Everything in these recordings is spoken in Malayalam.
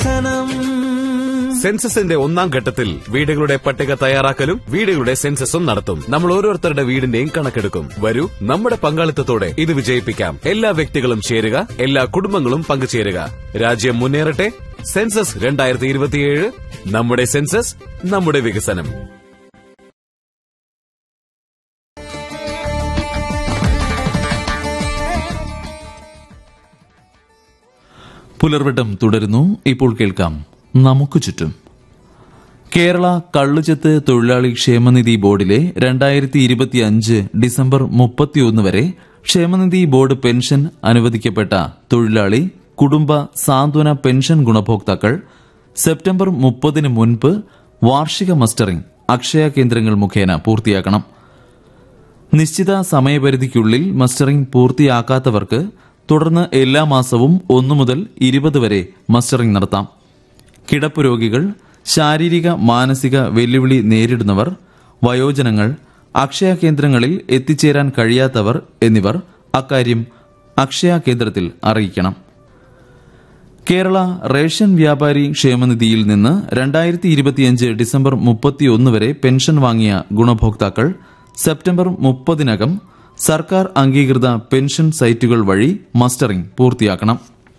വികസനം സെൻസസിന്റെ ഒന്നാം ഘട്ടത്തിൽ വീടുകളുടെ പട്ടിക തയ്യാറാക്കലും വീടുകളുടെ സെൻസസും നടത്തും നമ്മൾ ഓരോരുത്തരുടെ വീടിന്റെയും കണക്കെടുക്കും വരൂ നമ്മുടെ പങ്കാളിത്തത്തോടെ ഇത് വിജയിപ്പിക്കാം എല്ലാ വ്യക്തികളും ചേരുക എല്ലാ കുടുംബങ്ങളും പങ്കുചേരുക രാജ്യം മുന്നേറട്ടെ സെൻസസ് രണ്ടായിരത്തി ഇരുപത്തിയേഴ് നമ്മുടെ സെൻസസ് നമ്മുടെ വികസനം പുലർവട്ടം തുടരുന്നു ഇപ്പോൾ കേൾക്കാം നമുക്ക് ചുറ്റും കേരള കള്ളുചെത്ത് തൊഴിലാളി ക്ഷേമനിധി ബോർഡിലെ രണ്ടായിരത്തി ഇരുപത്തിയഞ്ച് ഡിസംബർ മുപ്പത്തിയൊന്ന് വരെ ക്ഷേമനിധി ബോർഡ് പെൻഷൻ അനുവദിക്കപ്പെട്ട തൊഴിലാളി കുടുംബ സാന്ത്വന പെൻഷൻ ഗുണഭോക്താക്കൾ സെപ്റ്റംബർ മുപ്പതിന് മുൻപ് വാർഷിക മസ്റ്ററിംഗ് അക്ഷയ കേന്ദ്രങ്ങൾ മുഖേന പൂർത്തിയാക്കണം നിശ്ചിത സമയപരിധിക്കുള്ളിൽ മസ്റ്ററിംഗ് പൂർത്തിയാക്കാത്തവർക്ക് തുടർന്ന് എല്ലാ മാസവും ഒന്നു മുതൽ ഇരുപത് വരെ മസ്റ്ററിംഗ് നടത്താം കിടപ്പ് രോഗികൾ ശാരീരിക മാനസിക വെല്ലുവിളി നേരിടുന്നവർ വയോജനങ്ങൾ അക്ഷയ കേന്ദ്രങ്ങളിൽ എത്തിച്ചേരാൻ കഴിയാത്തവർ എന്നിവർ അക്കാര്യം അക്ഷയ കേന്ദ്രത്തിൽ അറിയിക്കണം കേരള റേഷൻ വ്യാപാരി ക്ഷേമനിധിയിൽ നിന്ന് രണ്ടായിരത്തി ഇരുപത്തിയഞ്ച് ഡിസംബർ മുപ്പത്തിയൊന്ന് വരെ പെൻഷൻ വാങ്ങിയ ഗുണഭോക്താക്കൾ സെപ്റ്റംബർ മുപ്പതിനകം സർക്കാർ അംഗീകൃത പെൻഷൻ സൈറ്റുകൾ വഴി മസ്റ്ററിംഗ് പൂർത്തിയാക്കണം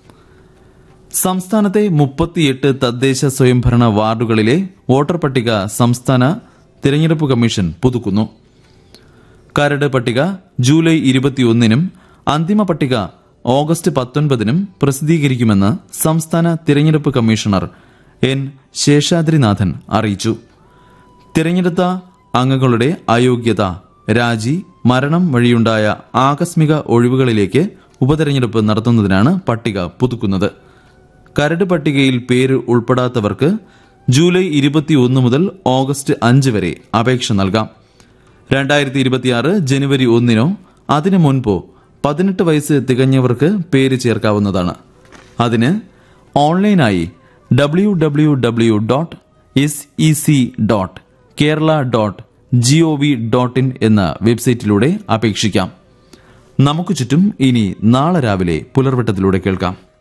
സംസ്ഥാനത്തെ മുപ്പത്തിയെട്ട് തദ്ദേശ സ്വയംഭരണ വാർഡുകളിലെ വോട്ടർ പട്ടിക സംസ്ഥാന തിരഞ്ഞെടുപ്പ് കമ്മീഷൻ പുതുക്കുന്നു കരട് പട്ടിക ജൂലൈ ഇരുപത്തിയൊന്നിനും അന്തിമ പട്ടിക ഓഗസ്റ്റ് പത്തൊൻപതിനും പ്രസിദ്ധീകരിക്കുമെന്ന് സംസ്ഥാന തിരഞ്ഞെടുപ്പ് കമ്മീഷണർ എൻ ശേഷാദ്രിനാഥൻ അറിയിച്ചു തിരഞ്ഞെടുത്ത അംഗങ്ങളുടെ അയോഗ്യത രാജി മരണം വഴിയുണ്ടായ ആകസ്മിക ഒഴിവുകളിലേക്ക് ഉപതെരഞ്ഞെടുപ്പ് നടത്തുന്നതിനാണ് പട്ടിക പുതുക്കുന്നത് കരട് പട്ടികയിൽ പേര് ഉൾപ്പെടാത്തവർക്ക് ജൂലൈ ഇരുപത്തിയൊന്ന് മുതൽ ഓഗസ്റ്റ് അഞ്ച് വരെ അപേക്ഷ നൽകാം രണ്ടായിരത്തി ഇരുപത്തിയാറ് ജനുവരി ഒന്നിനോ അതിനു മുൻപോ പതിനെട്ട് വയസ്സ് തികഞ്ഞവർക്ക് പേര് ചേർക്കാവുന്നതാണ് അതിന് ഓൺലൈനായി W W W dot S E C dot Kerala dot G O V dot in എന്ന വെബ്സൈറ്റിലൂടെ അപേക്ഷിക്കാം നമുക്ക് ചുറ്റും ഇനി നാളെ രാവിലെ പുലർവട്ടത്തിലൂടെ കേൾക്കാം